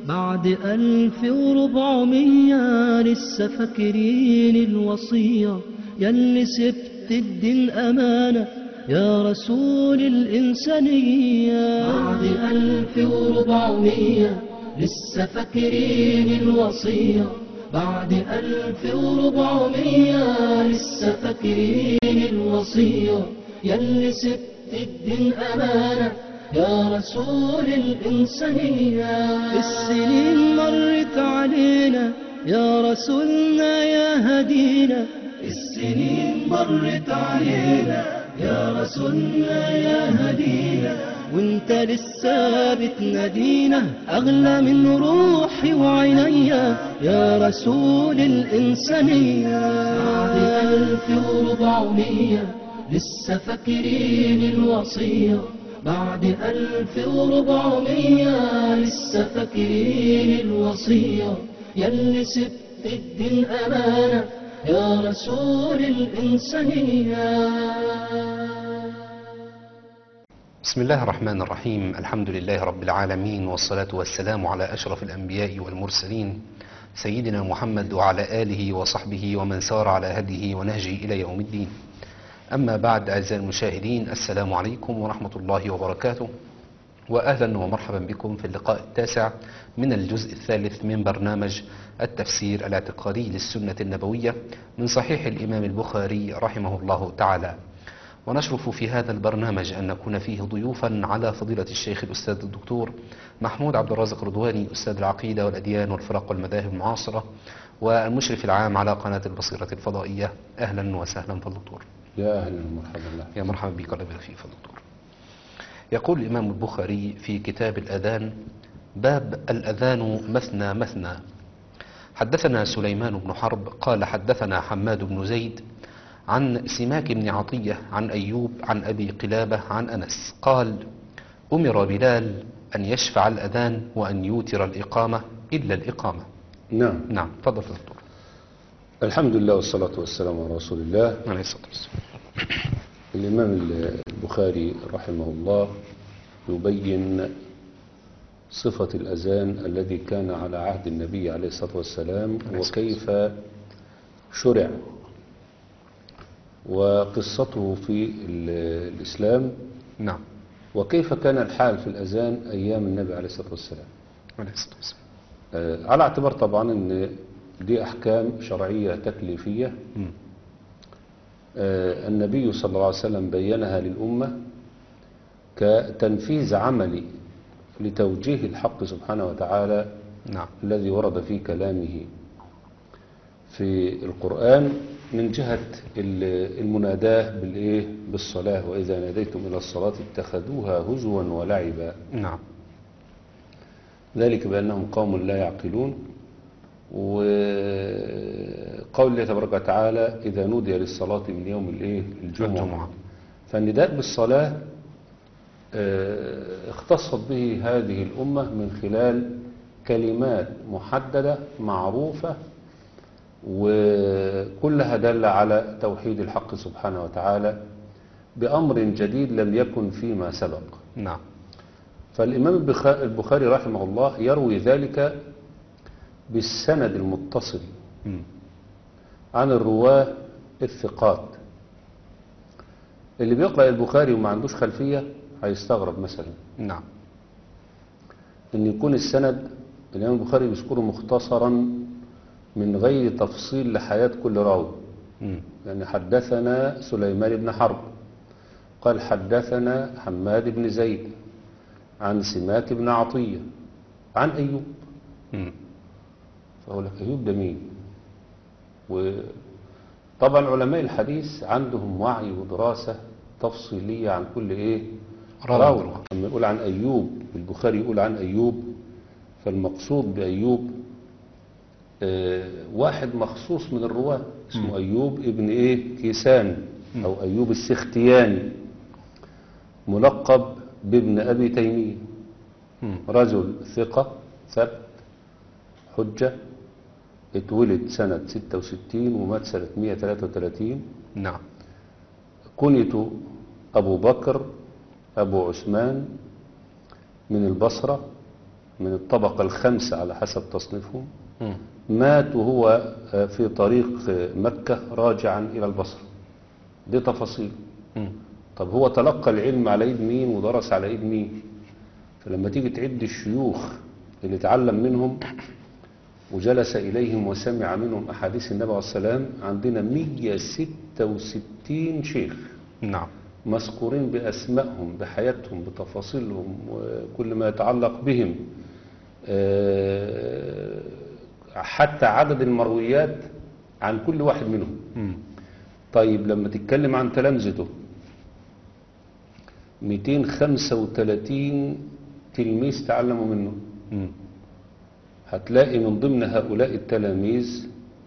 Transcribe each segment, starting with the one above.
بعد ألف وربعمية لسه فاكرين الوصية ياللي سبت الدين أمانة يا رسول الإنسانية بعد ألف وربعمية لسه فاكرين الوصية بعد ألف وربعمية لسه فاكرين الوصية ياللي سبت الدين أمانة يا رسول الإنسانية السنين مرت علينا يا رسولنا يا هدينا السنين مرت علينا يا رسولنا يا هدينا وانت لسه بتنادينا اغلى من روحي وعينيا يا رسول الانسانيه بعد الف وربعمية لسه فاكرين الوصيه بعد ألف وربعمية لسه فاكرين الوصية ياللي سبت الدين أمانة يا رسول الإنسانية بسم الله الرحمن الرحيم الحمد لله رب العالمين والصلاة والسلام على أشرف الأنبياء والمرسلين سيدنا محمد وعلى آله وصحبه ومن سار على هديه ونهجه إلى يوم الدين أما بعد أعزائي المشاهدين السلام عليكم ورحمة الله وبركاته وأهلا ومرحبا بكم في اللقاء التاسع من الجزء الثالث من برنامج التفسير الاعتقادي للسنة النبوية من صحيح الإمام البخاري رحمه الله تعالى ونشرف في هذا البرنامج أن نكون فيه ضيوفا على فضيلة الشيخ الأستاذ الدكتور محمود عبد الرازق رضواني أستاذ العقيدة والأديان والفرق والمذاهب المعاصرة والمشرف العام على قناة البصيرة الفضائية أهلا وسهلا فالدكتور يا اهلا ومرحبا الله يا مرحبا بك الله يبارك فيك فالدكتور يقول الإمام البخاري في كتاب الأذان باب الأذان مثنى مثنى حدثنا سليمان بن حرب قال حدثنا حماد بن زيد عن سماك بن عطية عن أيوب عن أبي قلابة عن أنس قال أمر بلال أن يشفع الأذان وأن يوتر الإقامة إلا الإقامة نعم نعم تفضل يا دكتور الحمد لله والصلاة والسلام على رسول الله عليه الصلاة والسلام الإمام البخاري رحمه الله يبين صفة الأذان الذي كان على عهد النبي عليه الصلاة والسلام وكيف شرع وقصته في ال- الإسلام نعم وكيف كان الحال في الأذان أيام النبي عليه الصلاة والسلام عليه الصلاة والسلام آه، على اعتبار طبعا ان دي احكام شرعيه تكليفيه مم. آه، النبي صلى الله عليه وسلم بينها للامه كتنفيذ عملي لتوجيه الحق سبحانه وتعالى نعم الذي ورد في كلامه في القرآن من جهة ال- المناداة بالإيه بالصلاة وإذا ناديتم إلى الصلاة اتخذوها هزوا ولعبا نعم ذلك بأنهم قوم لا يعقلون وقول الله تبارك وتعالى إذا نودي للصلاة من يوم الإيه الجمعة, الجمعة. فالنداء بالصلاة آه، اختصت به هذه الأمة من خلال كلمات محددة معروفة وكلها دل على توحيد الحق سبحانه وتعالى بأمر جديد لم يكن فيما سبق نعم فالإمام البخ- البخاري رحمه الله يروي ذلك بالسند المتصل مم. عن الرواة الثقات اللي بيقرأ البخاري وما عندوش خلفية هيستغرب مثلا نعم ان يكون السند الإمام البخاري بيذكره مختصرا من غير تفصيل لحياة كل راوي مم. يعني حدثنا سليمان بن حرب قال حدثنا حماد بن زيد عن سماك بن عطية عن أيوب مم. فأقول لك أيوب ده مين وطبعا علماء الحديث عندهم وعي ودراسة تفصيلية عن كل إيه راوي راوي بالراوي. لما يقول عن أيوب البخاري يقول عن أيوب فالمقصود بأيوب آه، واحد مخصوص من الرواة اسمه أيوب ابن إيه كيسان أو أيوب السختياني ملقب بابن أبي تيمية مم. رجل ثقة ثبت حجة اتولد سنة 66 ومات سنة 133 نعم كنيته أبو بكر أبو عثمان من البصرة من الطبقة الخامسة على حسب تصنيفهم مم. مات وهو آه، في طريق آه، مكة راجعا إلى البصرة دي تفاصيل مم. طب هو تلقى العلم على ايد مين ودرس على ايد مين فلما تيجي تعد الشيوخ اللي اتعلم منهم وجلس إليهم وسمع منهم أحاديث النبي عليه السلام عندنا 166 شيخ نعم مذكورين بأسمائهم بحياتهم بتفاصيلهم وكل ما يتعلق بهم آه، حتى عدد المرويات عن كل واحد منهم مم. طيب لما تتكلم عن تلامذته 235 تلميذ تعلموا منه مم. هتلاقي من ضمن هؤلاء التلاميذ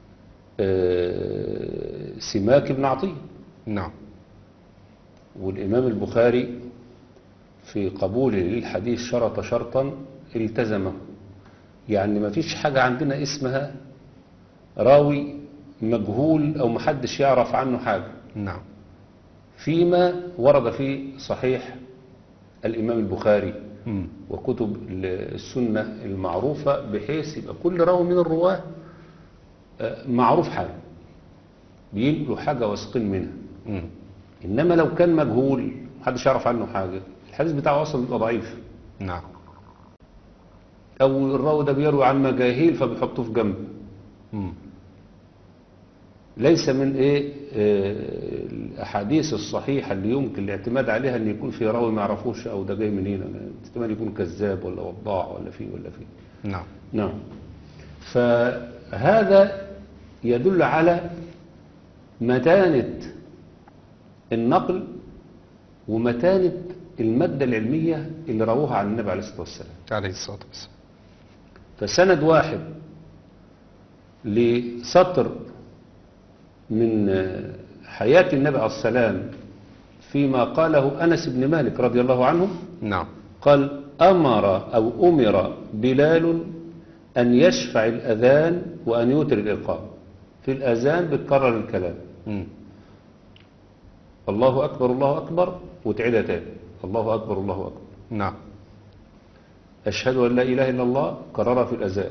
آه، سماك بن عطية نعم والإمام البخاري في قبوله للحديث شرط شرطا التزمه يعني ما فيش حاجة عندنا اسمها راوي مجهول أو محدش يعرف عنه حاجة نعم فيما ورد في صحيح الإمام البخاري مم. وكتب السنة المعروفة بحيث يبقى كل راوي من الرواه آه، معروف حاله بينقلوا حاجة واثقين منها مم. إنما لو كان مجهول محدش يعرف عنه حاجة الحديث بتاعه أصلا بيبقى ضعيف نعم أو الراوي ده بيروي عن مجاهيل فبيحطوه في جنب مم. ليس من إيه آه، الأحاديث الصحيحة اللي يمكن الاعتماد عليها أن يكون في راوي ما يعرفوش أو ده جاي منين احتمال يكون كذاب ولا وضاع ولا فيه ولا فيه نعم نعم فهذا يدل على متانة النقل ومتانة المادة العلمية اللي رووها عن النبي عليه الصلاة والسلام عليه الصلاة والسلام فسند واحد لسطر من حياة النبي عليه السلام فيما قاله أنس بن مالك رضي الله عنه نعم قال أمر أو أمر بلال أن يشفع الأذان وأن يوتر الإقامة في الأذان بتكرر الكلام مم. الله أكبر الله أكبر وتعيدها تاني الله أكبر الله أكبر نعم أشهد أن لا إله إلا الله كررها في الأذان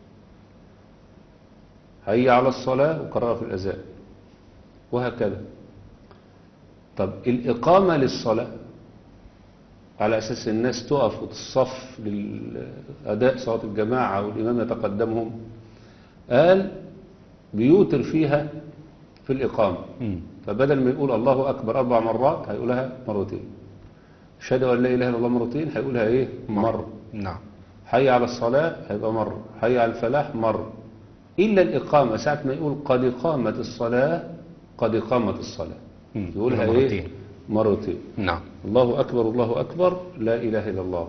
هيا على الصلاة وكررها في الأذان وهكذا طب الإقامة للصلاة على أساس الناس تقف وتصف للأداء صلاة الجماعة والإمام يتقدمهم قال بيوتر فيها في الإقامة مم. فبدل ما يقول الله أكبر أربع مرات هيقولها مرتين أشهد أن لا إله إلا الله مرتين هيقولها إيه مرة نعم حي على الصلاة هيبقى مرة حي على الفلاح مرة إلا الإقامة ساعة ما يقول قد قامت الصلاة قد قامت الصلاة مم. يقولها مرتين. إيه مرتين نعم الله أكبر الله أكبر لا إله إلا الله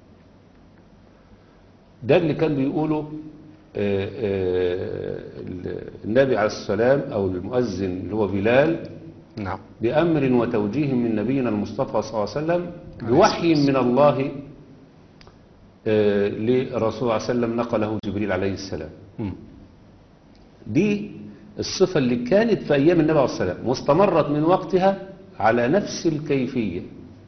ده اللي كان بيقوله آه، آه، النبي عليه السلام أو المؤذن اللي هو بلال نعم بأمر وتوجيه من نبينا المصطفى صلى الله عليه وسلم بوحي من الله آه، لرسول الله عليه وسلم نقله جبريل عليه السلام مم. دي الصفة اللي كانت في أيام النبي عليه السلام واستمرت من وقتها على نفس الكيفية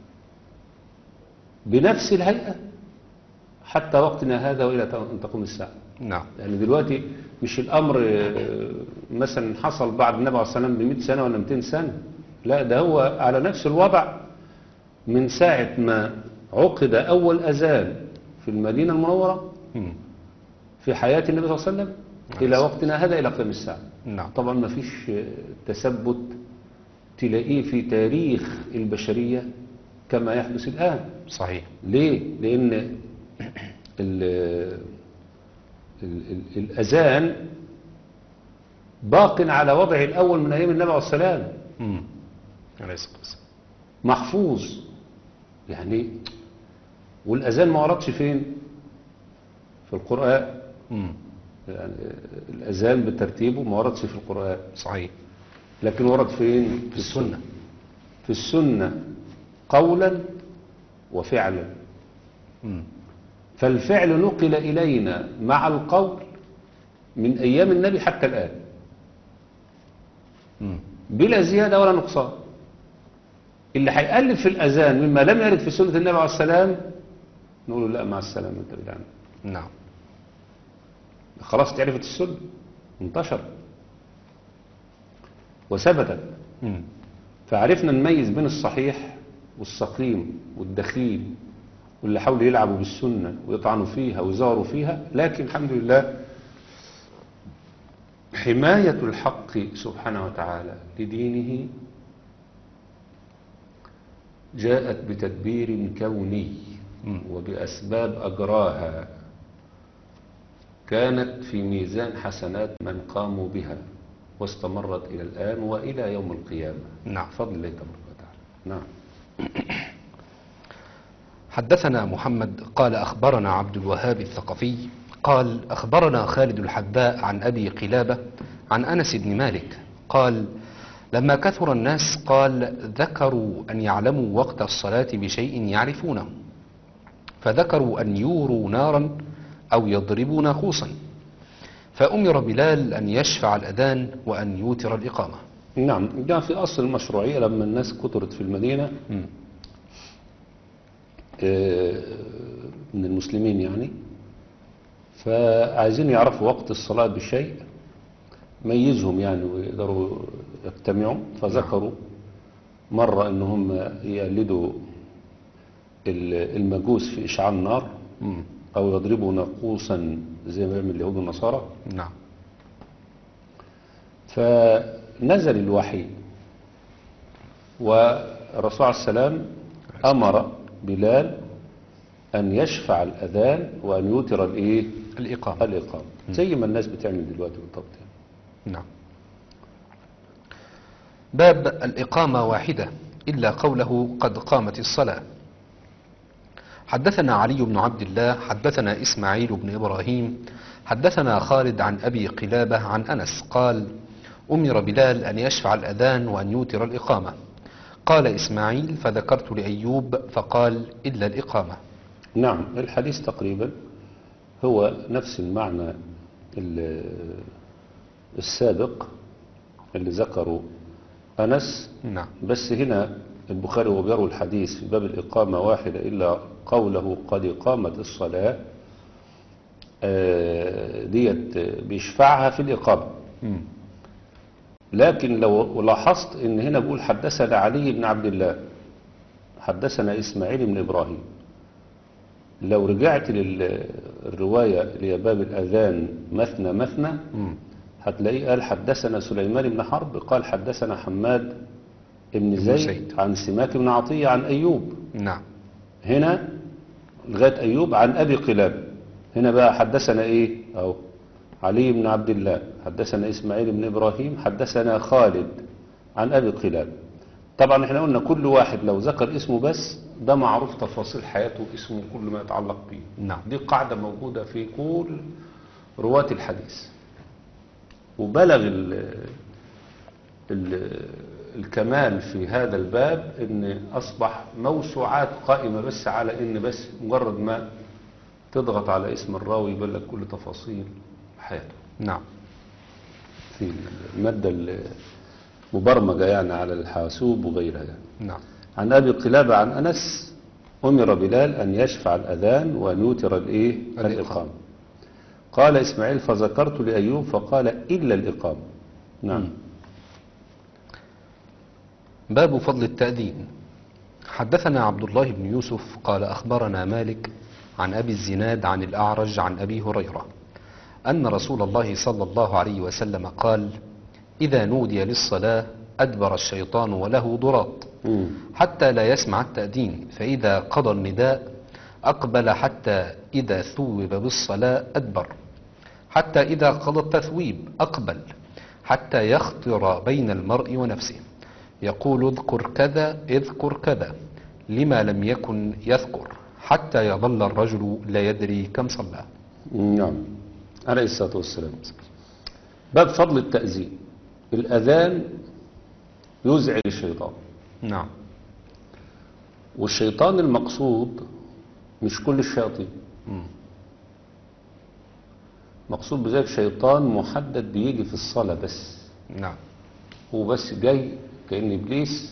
بنفس الهيئة حتى وقتنا هذا وإلى أن تقوم الساعة نعم يعني دلوقتي مش الأمر آه، مثلا حصل بعد النبي عليه السلام ب 100 سنة ولا 200 سنة لا ده هو على نفس الوضع من ساعة ما عقد أول أذان في المدينة المنورة مم. في حياة النبي صلى الله عليه وسلم إلى وقتنا هذا إلى قيام الساعة نعم طبعا ما فيش آه، تثبت تلاقيه في تاريخ البشرية كما يحدث الآن صحيح ليه؟ لأن ال ال ال الأذان باق على وضعه الأول من أيام النبي عليه السلام مم. عليه الصلاة والسلام محفوظ يعني والأذان ما وردش فين؟ في القرآن مم. يعني الأذان بترتيبه ما وردش في القرآن صحيح لكن ورد فين؟ في السنة في السنة قولا وفعلا مم. فالفعل نقل إلينا مع القول من أيام النبي حتى الآن مم. بلا زيادة ولا نقصان اللي هيألف في الأذان مما لم يرد في سنة النبي عليه السلام نقول له لا مع السلامة انت بدعنا نعم خلاص تعرفت السنة انتشر وثبتت مم. فعرفنا نميز بين الصحيح والسقيم والدخيل واللي حاولوا يلعبوا بالسنة ويطعنوا فيها ويزاروا فيها لكن الحمد لله حماية الحق سبحانه وتعالى لدينه جاءت بتدبير كوني وبأسباب أجراها كانت في ميزان حسنات من قاموا بها واستمرت إلى الآن وإلى يوم القيامة نعم. فضل الله تبارك وتعالى نعم حدثنا محمد قال أخبرنا عبد الوهاب الثقفي قال أخبرنا خالد الحذاء عن أبي قلابة عن أنس بن مالك قال لما كثر الناس قال ذكروا أن يعلموا وقت الصلاة بشيء يعرفونه فذكروا أن يوروا نارا أو يضربوا ناقوسا فأمر بلال أن يشفع الأذان وأن يوتر الإقامة نعم ده في أصل المشروعية لما الناس كترت في المدينة آه، من المسلمين يعني فعايزين يعرفوا وقت الصلاة بشيء ميزهم يعني ويقدروا يجتمعوا فذكروا مرة ان هم يقلدوا ال- المجوس في إشعاع النار أو يضربوا ناقوسا زي ما يعمل اليهود والنصارى نعم فنزل الوحي والرسول عليه السلام أمر بلال أن يشفع الأذان وأن يوتر الإيه؟ الإقامة الإقامة زي ما الناس بتعمل دلوقتي بالضبط يعني. نعم باب الإقامة واحدة إلا قوله قد قامت الصلاة حدثنا علي بن عبد الله حدثنا إسماعيل بن إبراهيم حدثنا خالد عن أبي قلابة عن أنس قال أمر بلال أن يشفع الأذان وأن يوتر الإقامة قال إسماعيل فذكرت لأيوب فقال إلا الإقامة نعم الحديث تقريبا هو نفس المعنى ال- السابق اللي ذكره أنس نعم بس هنا البخاري وهو بيروي الحديث في باب الإقامة واحدة إلا قوله قد قامت الصلاة آه، ديت بيشفعها في الإقامة مم. لكن لو لاحظت ان هنا بيقول حدثنا علي بن عبد الله حدثنا اسماعيل بن ابراهيم لو رجعت للرواية اللي هي باب الاذان مثنى مثنى مم. هتلاقيه قال حدثنا سليمان بن حرب قال حدثنا حماد بن بن زيد زيد. عن سماك بن عطية عن ايوب نعم هنا لغاية أيوب عن أبي قلاب هنا بقى حدثنا إيه أو علي بن عبد الله حدثنا إسماعيل بن إبراهيم حدثنا خالد عن أبي قلاب طبعا احنا قلنا كل واحد لو ذكر اسمه بس ده معروف تفاصيل حياته اسمه كل ما يتعلق به نعم. دي قاعدة موجودة في كل رواة الحديث وبلغ ال ال الكمال في هذا الباب ان اصبح موسوعات قائمة بس على ان بس مجرد ما تضغط على اسم الراوي يبين لك كل تفاصيل حياته نعم في المادة المبرمجة يعني على الحاسوب وغيرها يعني. نعم عن ابي قلابة عن انس امر بلال ان يشفع الاذان وان يوتر الايه الإقامة. الاقامة قال اسماعيل فذكرت لايوب فقال الا الاقامة نعم باب فضل التأذين حدثنا عبد الله بن يوسف قال أخبرنا مالك عن أبي الزناد عن الأعرج عن أبي هريرة أن رسول الله صلى الله عليه وسلم قال إذا نودي للصلاة أدبر الشيطان وله ضراط مم. حتى لا يسمع التأذين فإذا قضى النداء أقبل حتى إذا ثوب بالصلاة أدبر حتى إذا قضى التثويب أقبل حتى يخطر بين المرء ونفسه يقول اذكر كذا اذكر كذا لما لم يكن يذكر حتى يظل الرجل لا يدري كم صلى نعم عليه الصلاة والسلام باب فضل التأذين الأذان يزعج الشيطان نعم والشيطان المقصود مش كل الشياطين مم. مقصود بذلك شيطان محدد بيجي في الصلاة بس نعم هو بس جاي كأن إبليس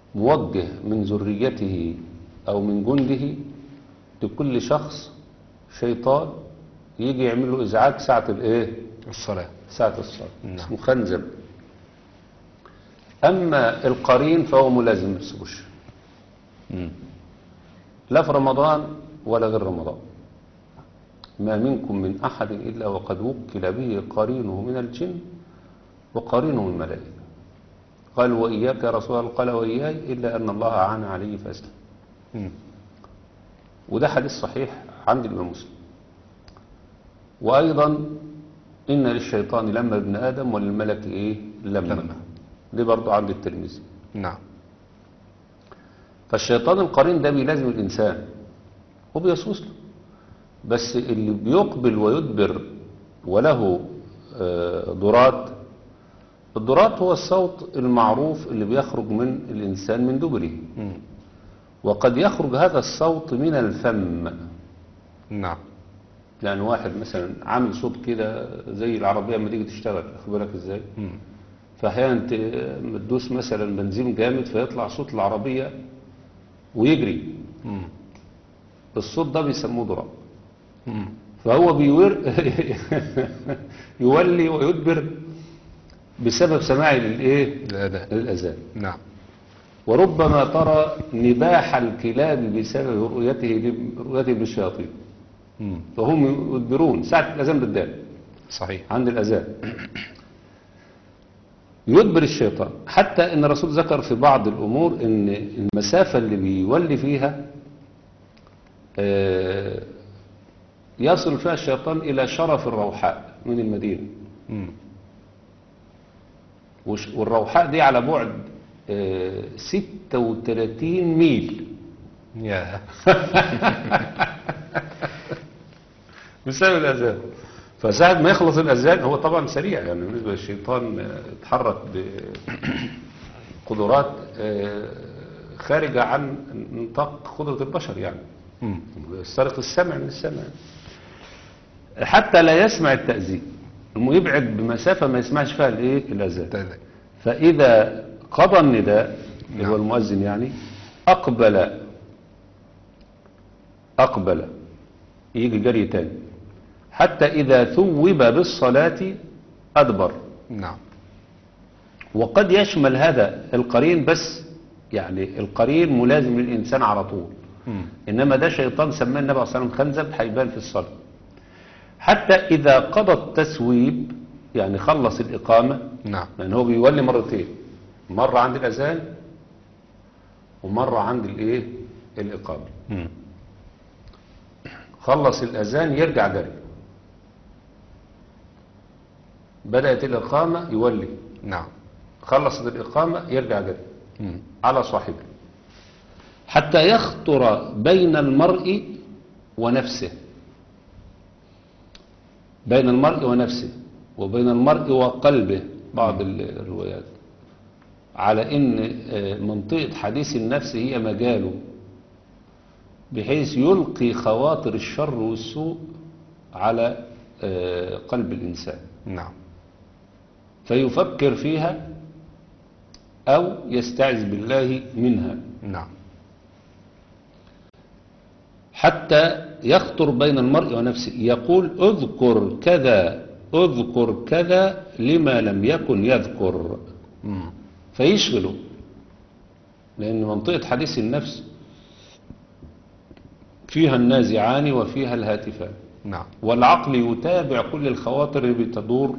موجه من ذريته أو من جنده لكل شخص شيطان يجي يعمل له ازعاج ساعة الايه الصلاة ساعة الصلاة نعم. اسمه خنزب اما القرين فهو ملازم ما تسيبوش مم. لا في رمضان ولا غير رمضان ما منكم من أحد إلا وقد وكل به قرينه من الجن وقرينه من الملائكة قال وإياك يا رسول الله قال وإياي إلا أن الله أعان عليه فأسلم مم. وده حديث صحيح عند الإمام مسلم وأيضا إن للشيطان لما ابن آدم وللملك إيه لما لما. دي برضو عند الترمذي نعم فالشيطان القرين ده بيلازم الإنسان وبيسوس له بس اللي بيقبل ويدبر وله آه، ضرات الضرات هو الصوت المعروف اللي بيخرج من الإنسان من دبره مم. وقد يخرج هذا الصوت من الفم نعم يعني واحد مثلا عامل صوت كده زي العربية لما تيجي تشتغل واخد بالك ازاي مم. فأحيانا ت- لما تدوس مثلا بنزين جامد فيطلع صوت العربية ويجري مم. الصوت ده بيسموه ضراب مم. فهو بيور يولي ويدبر بسبب سماعه للايه الأداء للاذان نعم وربما ترى نباح الكلاب بسبب رؤيته رؤيته بالشياطين مم. فهم يدبرون ساعة الأذان بالذات صحيح عند الأذان يدبر الشيطان حتى ان الرسول ذكر في بعض الامور ان المسافة اللي بيولي فيها آه، يصل فيها الشيطان الى شرف الروحاء من المدينة مم. وش- والروحاء دي على بعد آه، 36 ميل يا بسبب الأذان فساعة ما يخلص الأذان هو طبعا سريع يعني بالنسبة للشيطان آه، اتحرك بقدرات آه، خارجة عن نطاق قدرة البشر يعني مم. سرقة السمع من السمع حتى لا يسمع التأذين المهم يبعد بمسافة ما يسمعش فيها الايه الأذان تأذى. فإذا قضى النداء اللي هو نعم. المؤذن يعني أقبل أقبل يجي جري تاني حتى إذا ثوب بالصلاة أدبر نعم وقد يشمل هذا القرين بس يعني القرين ملازم للإنسان على طول مم. إنما ده شيطان سماه النبي صلى الله عليه وسلم خنزب هيبان في الصلاة حتى إذا قضى التسويب يعني خلص الإقامة نعم لأن هو بيولي مرتين مرة عند الأذان ومرة عند الإيه الإقامة مم. خلص الأذان يرجع جري بدأت الإقامة يولي نعم خلصت الإقامة يرجع جري مم. على صاحبه حتى يخطر بين المرء ونفسه بين المرء ونفسه وبين المرء وقلبه بعض ال- الروايات على ان آه، منطقة حديث النفس هي مجاله بحيث يلقي خواطر الشر والسوء على آه، قلب الإنسان نعم فيفكر فيها أو يستعذ بالله منها نعم حتى يخطر بين المرء ونفسه يقول اذكر كذا اذكر كذا لما لم يكن يذكر مم. فيشغله لأن منطقة حديث النفس فيها النازعان وفيها الهاتفان نعم والعقل يتابع كل الخواطر اللي بتدور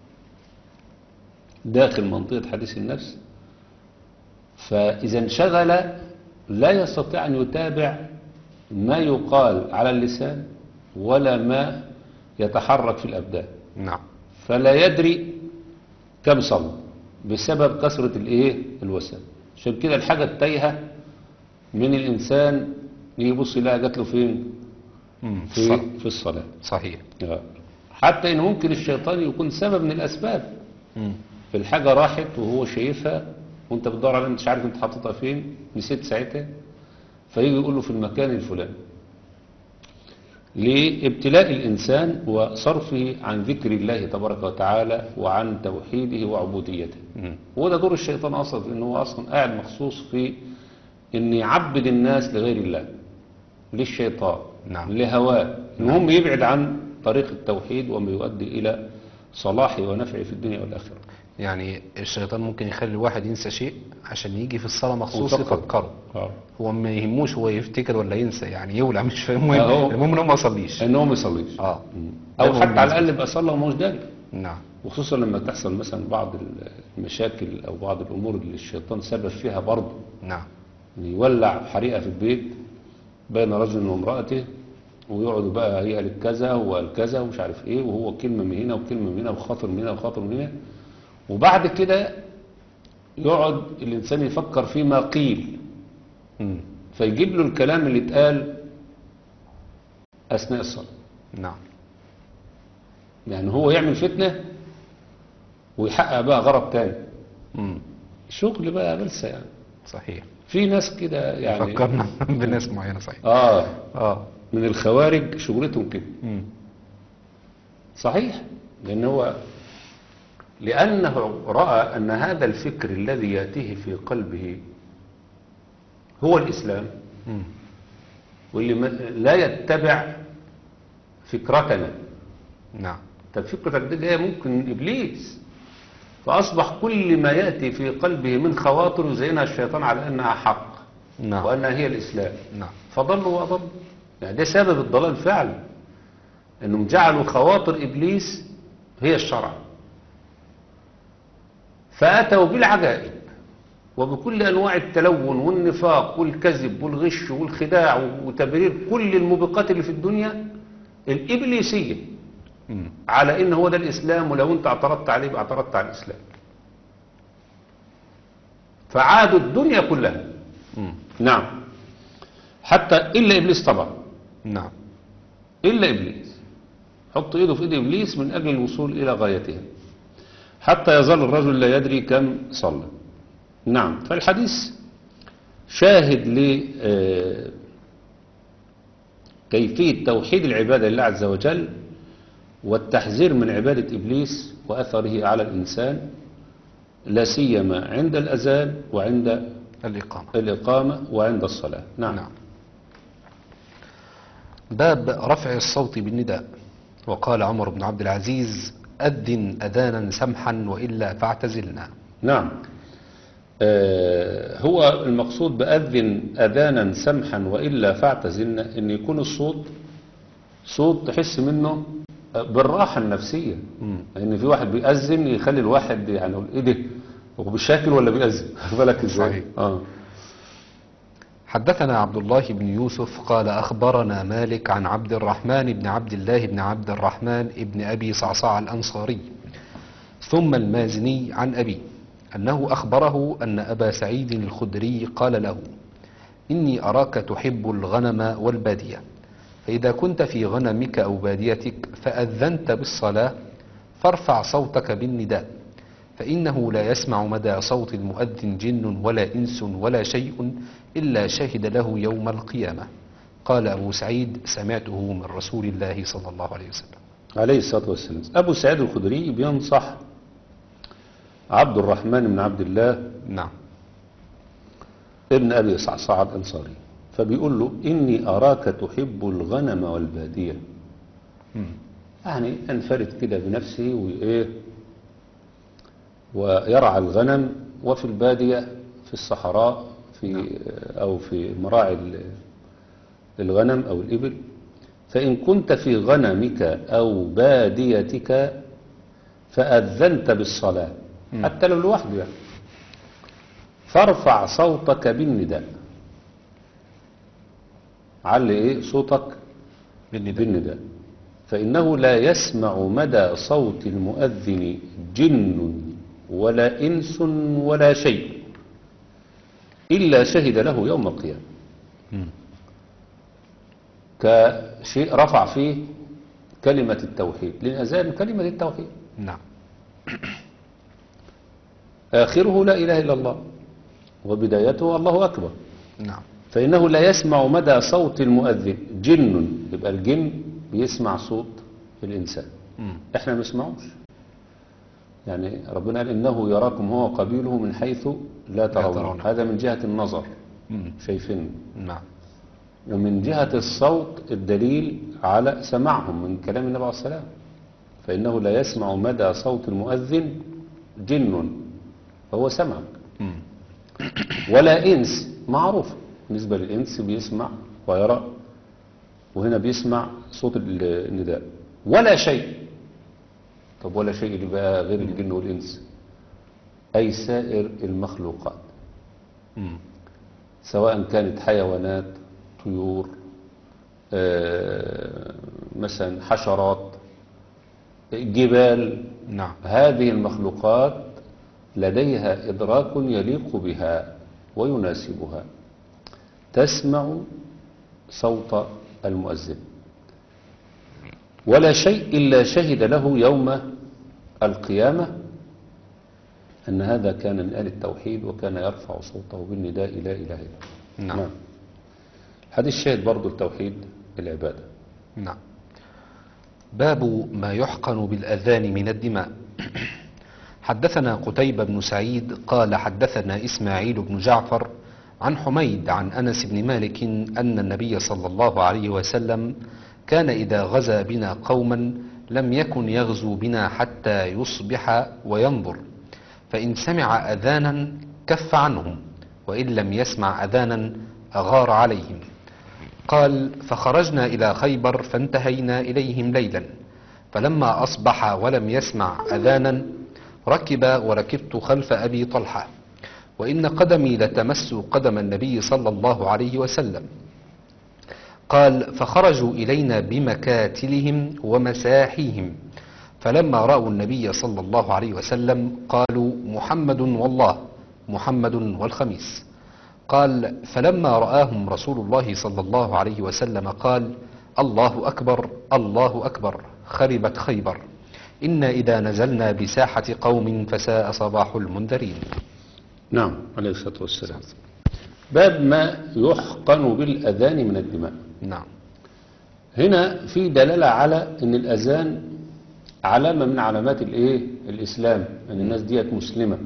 داخل منطقة حديث النفس فإذا انشغل لا يستطيع أن يتابع ما يقال على اللسان ولا ما يتحرك في الأبدان نعم فلا يدري كم صلى بسبب كثرة الايه الوسائل عشان كده الحاجة التايهة من الإنسان يبص يلاقي جات له فين مم. في, صح. في الصلاة صحيح آه. حتى إن ممكن الشيطان يكون سبب من الأسباب مم. في الحاجة راحت وهو شايفها وانت بتدور عليها انت مش عارف انت حاططها فين نسيت ساعتها فيجي يقول له في المكان الفلاني لابتلاء الإنسان وصرفه عن ذكر الله تبارك وتعالى وعن توحيده وعبوديته مم. وده دور الشيطان أصلا في إن هو أصلا قاعد مخصوص في إن يعبد الناس لغير الله للشيطان نعم. لهواه المهم يبعد عن طريق التوحيد وما يؤدي إلى صلاحه ونفعه في الدنيا والآخرة يعني الشيطان ممكن يخلي الواحد ينسى شيء عشان يجي في الصلاة مخصوص ويفكر. يفكره آه. هو ما يهموش هو يفتكر ولا ينسى يعني يولع مش فاهم أهو. المهم المهم ان هو ما يصليش إن هو ما يصليش اه أو ده حتى مهم على بالنسبة الأقل يبقى صلى وما هوش داري لي. نعم وخصوصا لما تحصل مثلا بعض المشاكل أو بعض الأمور اللي الشيطان سبب فيها برضه نعم إن يولع حريقة في البيت بين رجل وامرأته ويقعدوا بقى هي قالت كذا وهو قال كذا ومش عارف ايه وهو كلمة من هنا وكلمة من هنا وخاطر من هنا وخاطر من هنا وبعد كده يقعد الإنسان يفكر فيما قيل مم. فيجيب له الكلام اللي اتقال أثناء الصلاة نعم يعني هو يعمل فتنة ويحقق بقى غرض تاني مم. شغل بقى بلسة يعني صحيح في ناس كده يعني فكرنا بناس معينة صحيح اه اه من الخوارج شغلتهم كده مم. صحيح لأن هو لأنه رأى أن هذا الفكر الذي يأتيه في قلبه هو الإسلام مم. واللي ما- لا يتبع فكرتنا نعم طب فكرتك دي جاية ممكن من إبليس فأصبح كل ما يأتي في قلبه من خواطر يزينها الشيطان على أنها حق نعم وأنها هي الإسلام نعم فضلوا وأضلوا يعني ده سبب الضلال فعلا أنهم جعلوا خواطر إبليس هي الشرع فأتوا بالعجائب وبكل أنواع التلون والنفاق والكذب والغش والخداع وتبرير كل الموبقات اللي في الدنيا الإبليسية مم. على إن هو ده الإسلام ولو أنت اعترضت عليه يبقى اعترضت على الإسلام فعادوا الدنيا كلها مم. نعم حتى إلا إبليس طبعا نعم إلا إبليس حط إيده في إيد إبليس من أجل الوصول إلى غايتها حتى يظل الرجل لا يدري كم صلى نعم فالحديث شاهد ل آه، كيفية توحيد العبادة لله عز وجل والتحذير من عبادة إبليس وأثره على الإنسان لا سيما عند الأذان وعند الإقامة الإقامة وعند الصلاة نعم, نعم باب رفع الصوت بالنداء وقال عمر بن عبد العزيز أذن أذانا سمحا وإلا فاعتزلنا نعم آه، هو المقصود بأذن أذانا سمحا وإلا فاعتزلنا أن يكون الصوت صوت تحس منه آه، بالراحة النفسية مم. لأن في واحد بيأذن يخلي الواحد يعني يقول إيه ده هو بيشاكل ولا بيأذن خد بالك إزاي صحيح. آه. حدثنا عبد الله بن يوسف قال أخبرنا مالك عن عبد الرحمن بن عبد الله بن عبد الرحمن بن أبي صعصع الأنصاري ثم المازني عن أبي أنه أخبره أن أبا سعيد الخدري قال له إني أراك تحب الغنم والبادية فإذا كنت في غنمك أو باديتك فأذنت بالصلاة فارفع صوتك بالنداء فإنه لا يسمع مدى صوت المؤذن جن ولا إنس ولا شيء إلا شهد له يوم القيامة قال أبو سعيد سمعته من رسول الله صلى الله عليه وسلم عليه الصلاة والسلام أبو سعيد الخدري بينصح عبد الرحمن بن عبد الله نعم ابن أبي صعصع الأنصاري فبيقول له إني أراك تحب الغنم والبادية مم. يعني انفرد كده بنفسه وإيه ويرعى الغنم وفي البادية في الصحراء في أو في مراعي ال- الغنم أو الإبل فإن كنت في غنمك أو باديتك فأذنت بالصلاة مم. حتى لو لوحده يعني فارفع صوتك بالنداء علي ايه صوتك بالنداء بالنداء فإنه لا يسمع مدى صوت المؤذن جن ولا إنس ولا شيء إلا شهد له يوم القيامة مم. كشيء رفع فيه كلمة التوحيد للأذان كلمة التوحيد نعم آخره لا إله إلا الله وبدايته الله أكبر نعم فإنه لا يسمع مدى صوت المؤذن جن يبقى الجن بيسمع صوت الإنسان مم. احنا ما نسمعوش يعني ربنا قال إنه يراكم هو قبيله من حيث لا ترون ترون. هذا من جهة النظر مم. شايفين نعم ومن جهة الصوت الدليل على سماعهم من كلام النبي عليه الصلاة والسلام فإنه لا يسمع مدى صوت المؤذن جن فهو سمع مم. ولا إنس معروف بالنسبة للإنس بيسمع ويرى وهنا بيسمع صوت ال- النداء ولا شيء طب ولا شيء اللي بقى غير الجن والإنس أي سائر المخلوقات مم. سواء كانت حيوانات طيور آه، مثلا حشرات جبال نعم هذه المخلوقات لديها إدراك يليق بها ويناسبها تسمع صوت المؤذن ولا شيء إلا شهد له يوم القيامة أن هذا كان من أهل التوحيد وكان يرفع صوته بالنداء لا إله إلا الله نعم. الحديث شاهد برضو التوحيد العبادة نعم باب ما يحقن بالأذان من الدماء حدثنا قتيبة بن سعيد قال حدثنا إسماعيل بن جعفر عن حميد عن أنس بن مالك أن النبي صلى الله عليه وسلم كان إذا غزا بنا قوما لم يكن يغزو بنا حتى يصبح وينظر فإن سمع أذانا كف عنهم وإن لم يسمع أذانا أغار عليهم قال فخرجنا إلى خيبر فانتهينا إليهم ليلا فلما أصبح ولم يسمع أذانا ركب وركبت خلف أبي طلحة وإن قدمي لتمس قدم النبي صلى الله عليه وسلم قال فخرجوا إلينا بمكاتلهم ومساحيهم فلما رأوا النبي صلى الله عليه وسلم قالوا محمد والله محمد والخميس قال فلما رآهم رسول الله صلى الله عليه وسلم قال الله أكبر الله أكبر خربت خيبر إنا إذا نزلنا بساحة قوم فساء صباح المنذرين نعم عليه الصلاة والسلام باب ما يحقن بالأذان من الدماء نعم هنا في دلالة على أن الأذان علامة من علامات الإيه؟ الإسلام أن الناس ديت مسلمة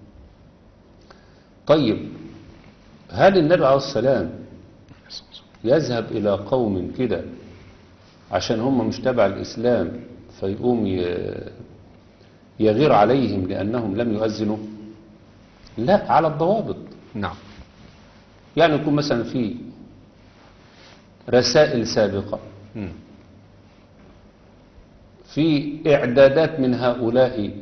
طيب هل النبي عليه السلام يذهب إلى قوم كده عشان هم مش تبع الإسلام فيقوم ي- يغير عليهم لأنهم لم يؤذنوا لا على الضوابط نعم يعني يكون مثلا في رسائل سابقة مم. في إعدادات من هؤلاء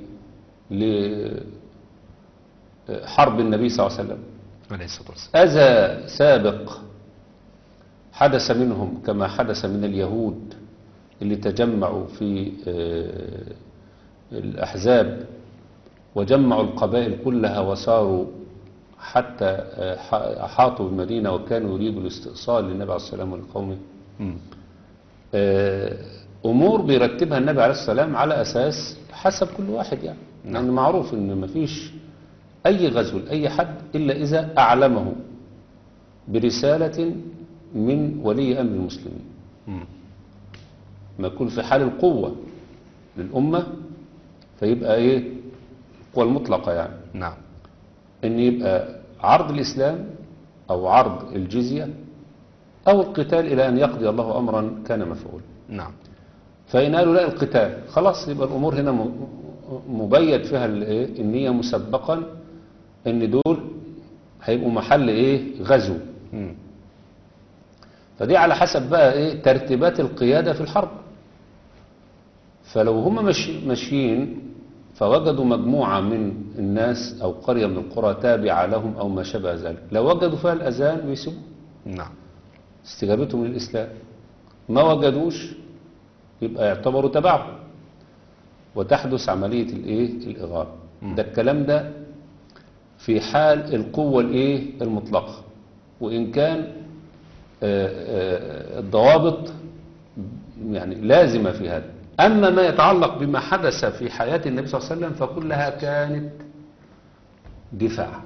لحرب النبي صلى الله عليه وسلم عليه الصلاة والسلام أذى سابق حدث منهم كما حدث من اليهود اللي تجمعوا في آه، الأحزاب وجمعوا القبائل كلها وصاروا حتى آه، ح- أحاطوا بالمدينة وكانوا يريدوا الاستئصال للنبي عليه السلام ولقومه مم. آه، أمور بيرتبها النبي عليه السلام على أساس حسب كل واحد يعني نعم. يعني معروف إن مفيش أي غزو لأي حد إلا إذا أعلمه برسالة من ولي أمر المسلمين مم. ما يكون في حال القوة للأمة فيبقى إيه القوة المطلقة يعني نعم إن يبقى عرض الإسلام أو عرض الجزية أو القتال إلى أن يقضي الله أمرا كان مفعولا نعم فإن قالوا لا القتال خلاص يبقى الأمور هنا م- مبيت فيها الإيه؟ النية مسبقا إن دول هيبقوا محل إيه غزو مم. فدي على حسب بقى إيه ترتيبات القيادة في الحرب فلو هم ماشي- ماشيين فوجدوا مجموعة من الناس أو قرية من القرى تابعة لهم أو ما شابه ذلك لو وجدوا فيها الأذان بيسيبوا نعم استجابتهم للإسلام ما وجدوش يبقى يعتبروا تبعهم وتحدث عملية الايه الإغارة ده الكلام ده في حال القوة الايه المطلقة وإن كان آه، آه، الضوابط يعني لازمة في هذا أما ما يتعلق بما حدث في حياة النبي صلى الله عليه وسلم فكلها كانت دفاع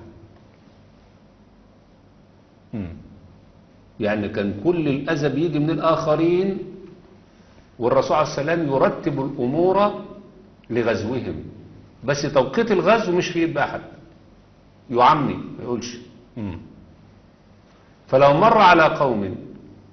مم. يعني كان كل الأذى بيجي من الآخرين والرسول عليه السلام يرتب الأمور لغزوهم بس توقيت الغزو مش في يد أحد يعمي ما يقولش مم. فلو مر على قوم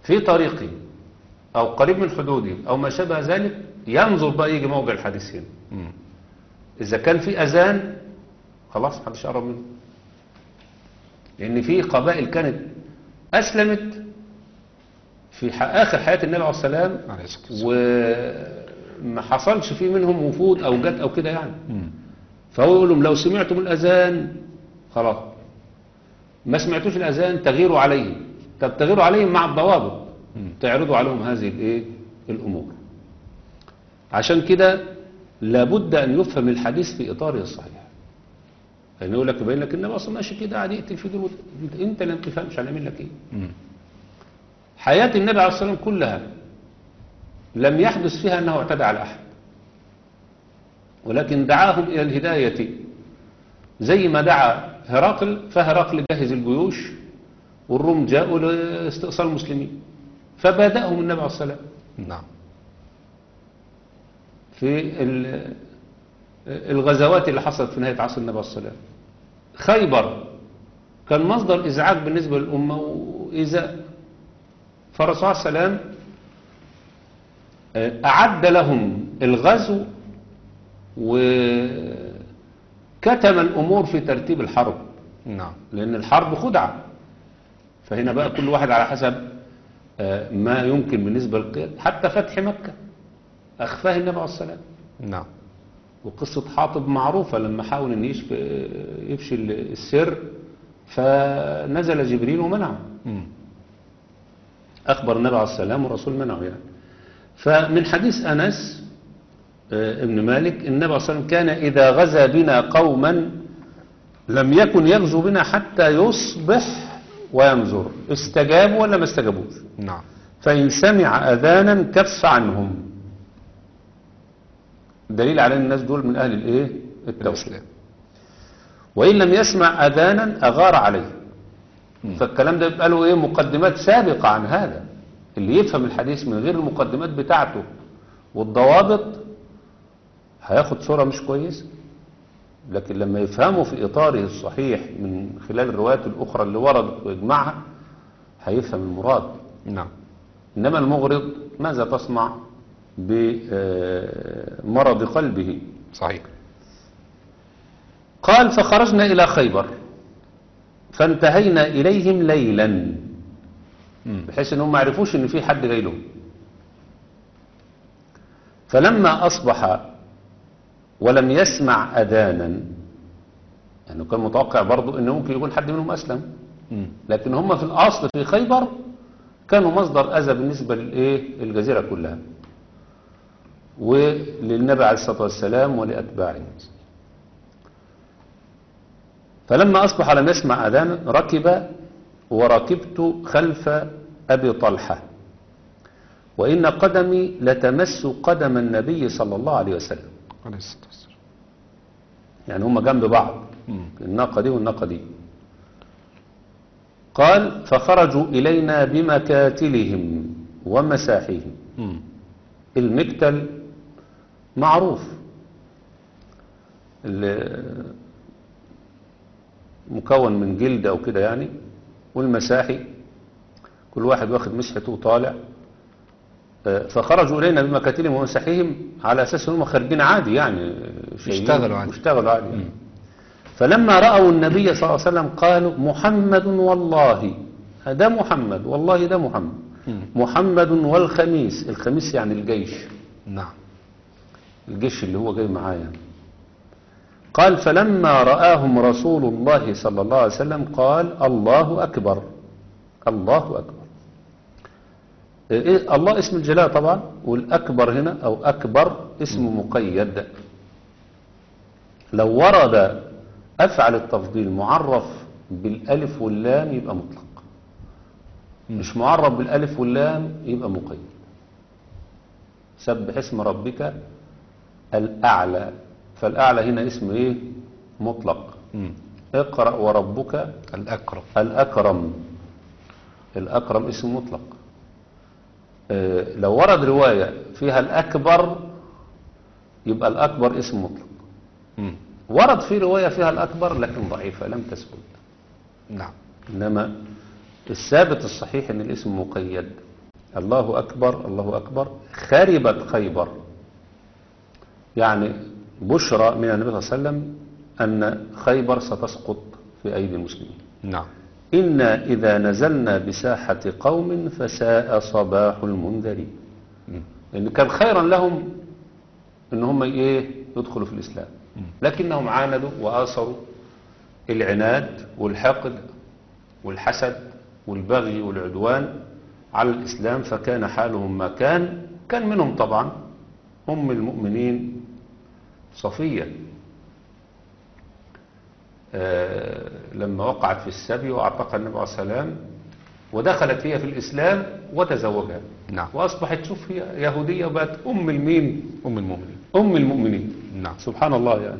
في طريقه أو قريب من حدوده أو ما شابه ذلك ينظر بقى يجي موضع الحديث هنا مم. إذا كان في أذان خلاص محدش يقرب منه لأن في قبائل كانت أسلمت في ح- آخر حياة النبي عليه السلام عليه الصلاة والسلام وما حصلش فيه منهم وفود أو جت أو كده يعني مم. فهو يقول لهم لو سمعتم الأذان خلاص ما سمعتوش الأذان تغيروا عليه طب تغيروا عليهم مع الضوابط مم. تعرضوا عليهم هذه الايه الأمور عشان كده لابد أن يفهم الحديث في إطاره الصحيح يعني يقول لك يبين لك النبي أصلا ماشي كده قاعد يقتل في دول وت- انت انت اللي ما بتفهمش هنعمل لك ايه مم. حياة النبي عليه الصلاة والسلام كلها لم يحدث فيها أنه اعتدى على أحد ولكن دعاهم إلى الهداية زي ما دعا هرقل فهرقل جهز الجيوش والروم جاءوا لاستئصال المسلمين فبادأهم النبي عليه الصلاة والسلام نعم في ال- الغزوات اللي حصلت في نهاية عصر النبي عليه الصلاة والسلام خيبر كان مصدر إزعاج بالنسبة للأمة وإيذاء فالرسول عليه السلام آه، أعد لهم الغزو وكتم الأمور في ترتيب الحرب نعم لأن الحرب خدعة فهنا بقى كل واحد على حسب آه، ما يمكن بالنسبة للقيادة حتى فتح مكة أخفاه النبي عليه الصلاة والسلام نعم وقصة حاطب معروفة لما حاول أن يشف- يفشي السر فنزل جبريل ومنعه مم. أخبر النبي عليه السلام والرسول منعه يعني فمن حديث أنس آه، ابن مالك النبي عليه الصلاة والسلام كان إذا غزا بنا قوما لم يكن يغزو بنا حتى يصبح وينظر استجابوا ولا ما استجابوش نعم فإن سمع أذانا كف عنهم دليل على أن الناس دول من أهل الإيه التوحيد الإسلام وإن لم يسمع أذانا أغار عليه فالكلام ده يبقى له إيه مقدمات سابقة عن هذا اللي يفهم الحديث من غير المقدمات بتاعته والضوابط هياخد صورة مش كويسة لكن لما يفهمه في إطاره الصحيح من خلال الروايات الأخرى اللي وردت ويجمعها هيفهم المراد نعم إنما المغرض ماذا تصنع بمرض قلبه صحيح قال فخرجنا إلى خيبر فانتهينا إليهم ليلا مم. بحيث أنهم ما عرفوش أن في حد جاي لهم فلما أصبح ولم يسمع أذانا يعني كان متوقع برضو أنه ممكن يكون حد منهم أسلم مم. لكن هم في الأصل في خيبر كانوا مصدر أذى بالنسبة للإيه الجزيرة كلها وللنبي عليه الصلاة والسلام ولأتباعه فلما أصبح لم يسمع أذانا ركب وركبت خلف أبي طلحة وإن قدمي لتمس قدم النبي صلى الله عليه وسلم عليه الصلاة والسلام يعني هم جنب بعض مم. الناقة دي والناقة دي قال فخرجوا إلينا بمكاتلهم ومساحيهم مم. المكتل معروف ال- مكون من جلد أو كده يعني والمساحي كل واحد واخد مسحته وطالع آه، فخرجوا إلينا بمكاتلهم ومساحيهم على أساس أنهم خارجين عادي يعني شايلين- يشتغلوا عادي. يشتغلوا عادي يعني. فلما رأوا النبي صلى الله عليه وسلم قالوا محمد والله ده محمد والله ده محمد مم. محمد والخميس الخميس يعني الجيش نعم الجيش اللي هو جاي معاه يعني قال فلما رآهم رسول الله صلى الله عليه وسلم قال الله أكبر الله أكبر إيه الله اسم الجلالة طبعا والأكبر هنا أو أكبر اسم مقيد لو ورد أفعل التفضيل معرف بالألف واللام يبقى مطلق مش معرف بالألف واللام يبقى مقيد سبح اسم ربك الأعلى فالأعلى هنا اسم إيه مطلق مم. اقرأ وربك الأكرم الأكرم الأكرم اسم مطلق آه، لو ورد رواية فيها الأكبر يبقى الأكبر اسم مطلق مم. ورد في رواية فيها الأكبر لكن ضعيفة لم تثبت نعم إنما الثابت الصحيح أن الاسم مقيد الله أكبر الله أكبر خربت خيبر يعني بشرى من النبي صلى الله عليه وسلم أن خيبر ستسقط في أيدي المسلمين نعم إنا إذا نزلنا بساحة قوم فساء صباح المنذرين لأن كان خيرا لهم إن هم إيه يدخلوا في الإسلام لكنهم عاندوا وآثروا العناد والحقد والحسد والبغي والعدوان على الإسلام فكان حالهم ما كان كان منهم طبعا أم المؤمنين صفية آه، لما وقعت في السبي وأعتقها النبي عليه السلام ودخلت هي في الإسلام وتزوجها نعم. وأصبحت شوف هي يهودية وبقت أم المين أم المؤمنين أم المؤمنين نعم سبحان الله يعني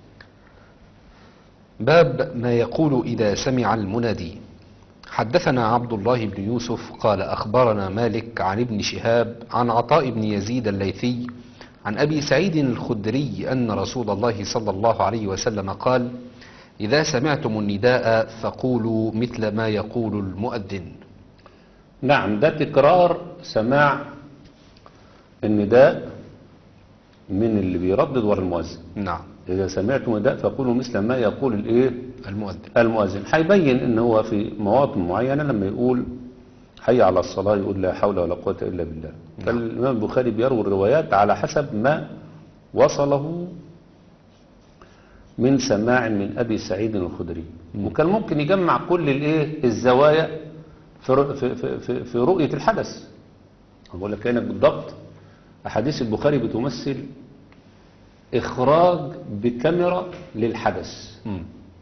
باب ما يقول إذا سمع المنادي حدثنا عبد الله بن يوسف قال أخبرنا مالك عن ابن شهاب عن عطاء بن يزيد الليثي عن أبي سعيد الخدري أن رسول الله صلى الله عليه وسلم قال إذا سمعتم النداء فقولوا مثل ما يقول المؤذن نعم ده تكرار سماع النداء من اللي بيردد ورا المؤذن نعم إذا سمعتم النداء فقولوا مثل ما يقول الإيه المؤذن المؤذن هيبين ان هو في مواطن معينة لما يقول حي على الصلاة يقول لا حول ولا قوة إلا بالله فالإمام البخاري بيروي الروايات على حسب ما وصله من سماع من أبي سعيد الخدري وكان ممكن يجمع كل الايه الزوايا في ر- في في في, في رؤية الحدث بقول لك كأنك بالضبط أحاديث البخاري بتمثل إخراج بكاميرا للحدث مم.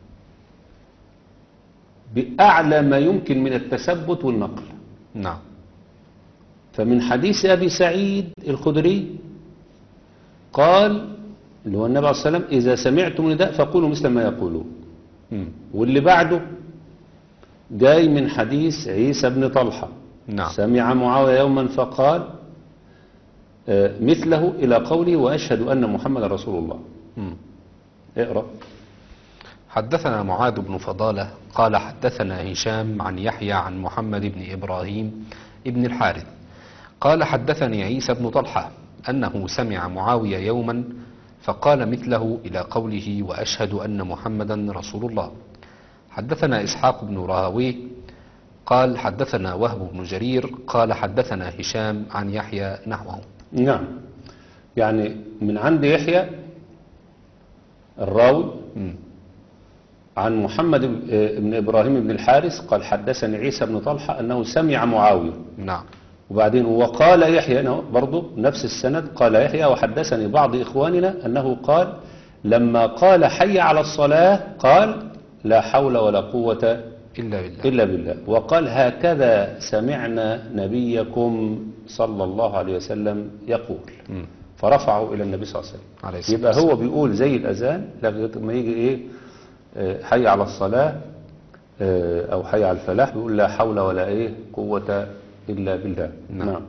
بأعلى ما يمكن من التثبت والنقل نعم فمن حديث أبي سعيد الخدري قال اللي هو النبي عليه الصلاة والسلام إذا سمعتم نداء فقولوا مثل ما يقولون مم. واللي بعده جاي من حديث عيسى بن طلحة نعم. سمع معاوية يوما فقال آه، مثله إلى قوله وأشهد أن محمد رسول الله مم. اقرأ حدثنا معاذ بن فضالة قال حدثنا هشام عن يحيى عن محمد بن إبراهيم ابن الحارث قال حدثني عيسى بن طلحة أنه سمع معاوية يوما فقال مثله إلى قوله وأشهد أن محمدا رسول الله حدثنا إسحاق بن راهويه قال حدثنا وهب بن جرير قال حدثنا هشام عن يحيى نحوه نعم يعني من عند يحيى الراوي مم. عن محمد بن إبراهيم بن الحارث قال حدثني عيسى بن طلحة أنه سمع معاوية نعم وبعدين وقال يحيى أنه برضه نفس السند قال يحيى وحدثني بعض إخواننا أنه قال لما قال حي على الصلاة قال لا حول ولا قوة إلا بالله إلا بالله وقال هكذا سمعنا نبيكم صلى الله عليه وسلم يقول مم. فرفعه إلى النبي صلى الله عليه وسلم عليه الصلاة يبقى هو بيقول زي الأذان لما يجي إيه آه، حي على الصلاة آه، أو حي على الفلاح بيقول لا حول ولا إيه قوة إلا بالله نعم. نعم.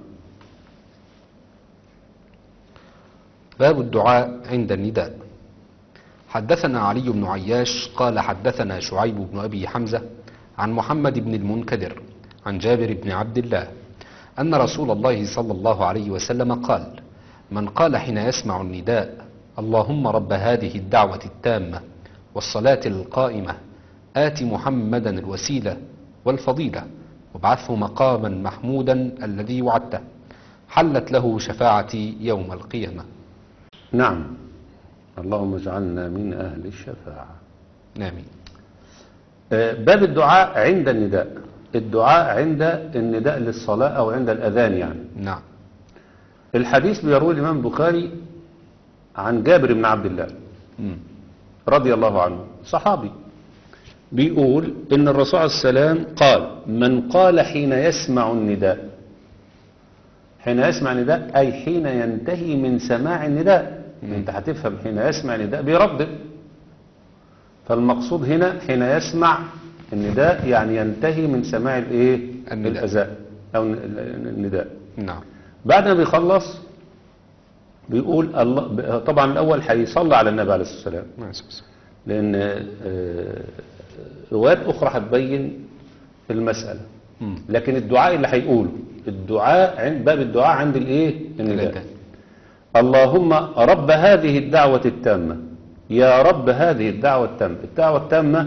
باب الدعاء عند النداء حدثنا علي بن عياش قال حدثنا شعيب بن أبي حمزة عن محمد بن المنكدر عن جابر بن عبد الله أن رسول الله صلى الله عليه وسلم قال من قال حين يسمع النداء اللهم رب هذه الدعوة التامة والصلاة القائمة آت محمدا الوسيلة والفضيلة وابعثه مقاما محمودا الذي وعدته حلت له شفاعتي يوم القيامة نعم اللهم اجعلنا من أهل الشفاعة آمين آه، باب الدعاء عند النداء الدعاء عند النداء للصلاة أو عند الأذان يعني نعم الحديث بيروي الإمام البخاري عن جابر بن عبد الله مم. رضي الله عنه صحابي بيقول إن الرسول عليه السلام قال من قال حين يسمع النداء حين يسمع النداء أي حين ينتهي من سماع النداء أنت هتفهم حين يسمع النداء بيردد فالمقصود هنا حين يسمع النداء يعني ينتهي من سماع الايه النداء. الأذان أو ال- النداء نعم بعد ما بيخلص بيقول الله طبعا الأول هيصلي على النبي عليه الصلاة والسلام مع السلامة. لأن آه، روايات أخرى هتبين المسألة مم. لكن الدعاء اللي هيقوله الدعاء عند باب الدعاء عند الايه النداء النداء. اللهم رب هذه الدعوة التامة يا رب هذه الدعوة التامة الدعوة التامة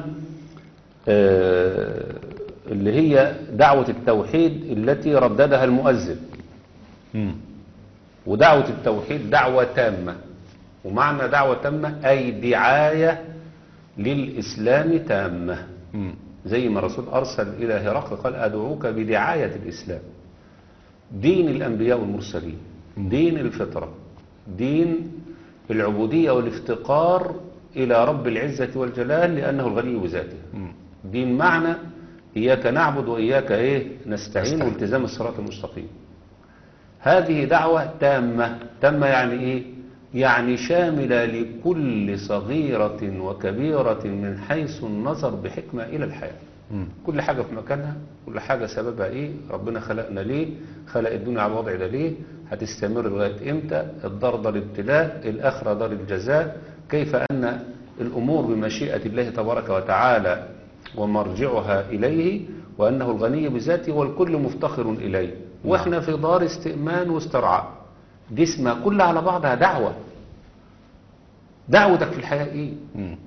آه، اللي هي دعوة التوحيد التي رددها المؤذن مم. ودعوة التوحيد دعوة تامة ومعنى دعوة تامة أي دعاية للإسلام تامة مم. زي ما الرسول أرسل إلى هرقل قال أدعوك بدعاية الإسلام دين الأنبياء والمرسلين دين الفطرة دين العبودية والافتقار إلى رب العزة والجلال لأنه الغني بذاته مم. دين معنى إياك نعبد وإياك إيه نستعين نستعين. والتزام الصراط المستقيم هذه دعوة تامة تامة يعني إيه يعني شاملة لكل صغيرة وكبيرة من حيث النظر بحكمة إلى الحياة مم. كل حاجة في مكانها كل حاجة سببها ايه ربنا خلقنا ليه خلق الدنيا على الوضع ده ليه هتستمر لغاية امتى الدار دار الابتلاء الآخرة دار الجزاء كيف أن الأمور بمشيئة الله تبارك وتعالى ومرجعها إليه وأنه الغني بذاته والكل مفتخر إليه وإحنا في دار استئمان واسترعاء دي اسمها كلها على بعضها دعوة دعوتك في الحياة ايه مم.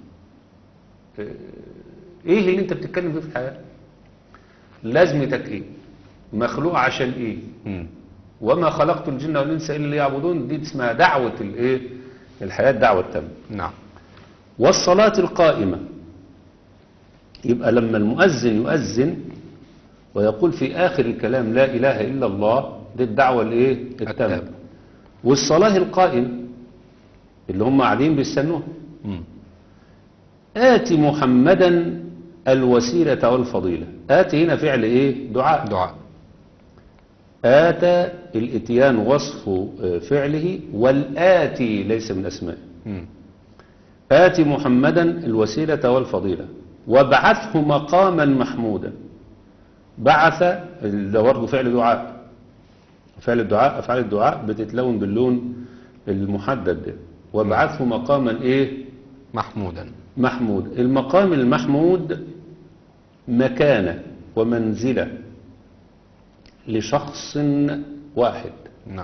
ايه اللي انت بتتكلم فيه في الحياة لازمتك ايه مخلوق عشان ايه مم. وما خلقت الجن والانس الا ليعبدون دي اسمها دعوة الايه الحياة الدعوة التامة نعم والصلاة القائمة يبقى لما المؤذن يؤذن ويقول في آخر الكلام لا إله إلا الله دي الدعوة الايه التامة التامة. والصلاة القائمة اللي هم قاعدين بيستنوها مم. آت محمدا الوسيلة والفضيلة آت هنا فعل إيه دعاء دعاء آتى الاتيان وصف آه، فعله والآتي ليس من أسماء مم. آت محمدا الوسيلة والفضيلة وابعثه مقاما محمودا بعث ده برضه فعل دعاء فعل الدعاء أفعال الدعاء بتتلون باللون المحدد ده وابعثه مقاما إيه محمودا محمود المقام المحمود مكانة ومنزلة لشخص واحد نعم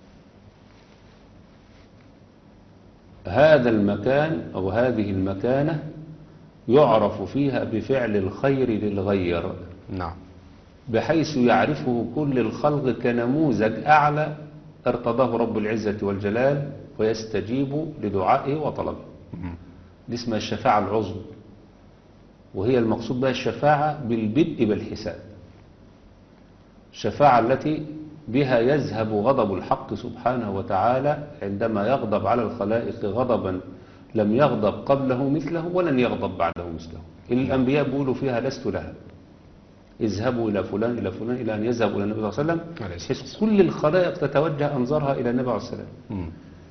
هذا المكان أو هذه المكانة يعرف فيها بفعل الخير للغير نعم بحيث يعرفه كل الخلق كنموذج أعلى ارتضاه رب العزة والجلال ويستجيب لدعائه وطلبه مم. دي اسمها الشفاعة العظمى وهي المقصود بها الشفاعة بالبدء بالحساب الشفاعة التي بها يذهب غضب الحق سبحانه وتعالى عندما يغضب على الخلائق غضبا لم يغضب قبله مثله ولن يغضب بعده مثله الأنبياء بيقولوا فيها لست لها اذهبوا إلى فلان إلى فلان إلى أن يذهبوا إلى النبي صلى الله عليه وسلم عليه الصلاة بحيث كل الخلائق تتوجه أنظارها إلى النبي عليه الصلاة والسلام مم.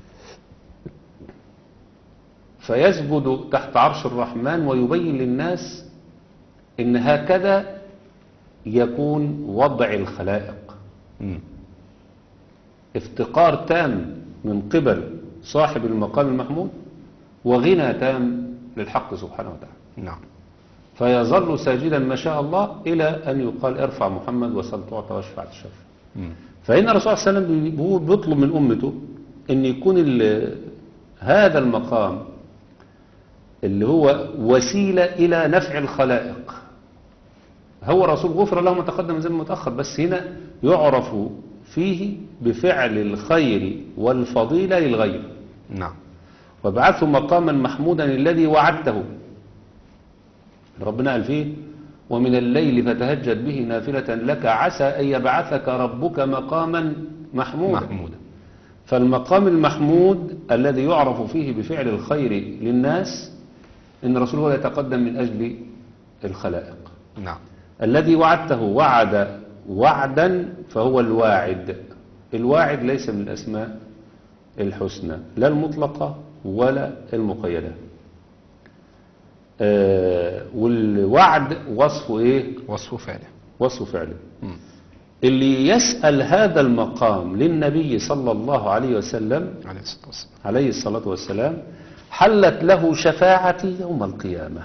فيسجد تحت عرش الرحمن ويبين للناس ان هكذا يكون وضع الخلائق مم. افتقار تام من قبل صاحب المقام المحمود وغنى تام للحق سبحانه وتعالى نعم فيظل ساجدا ما شاء الله إلى أن يقال ارفع محمد وسل تعطى واشفع تشفع مم. فإن الرسول صلى الله عليه وسلم بي- هو بيطلب من أمته أن يكون ال- هذا المقام اللي هو وسيلة إلى نفع الخلائق هو الرسول غفر له ما تقدم من ذنب متأخر بس هنا يعرف فيه بفعل الخير والفضيلة للغير نعم وابعثه مقاما محمودا الذي وعدته ربنا قال فيه ومن الليل فتهجد به نافلة لك عسى أن يبعثك ربك مقاما محمودا محمودا فالمقام المحمود الذي يعرف فيه بفعل الخير للناس إن الرسول هو يتقدم من أجل الخلائق نعم الذي وعدته وعد وعدا فهو الواعد الواعد ليس من الأسماء الحسنى لا المطلقة ولا المقيدة آه والوعد وصفه ايه وصف فعله وصف فعله مم. اللي يسأل هذا المقام للنبي صلى الله عليه وسلم عليه الصلاة والسلام عليه الصلاة والسلام حلت له شفاعتي يوم القيامة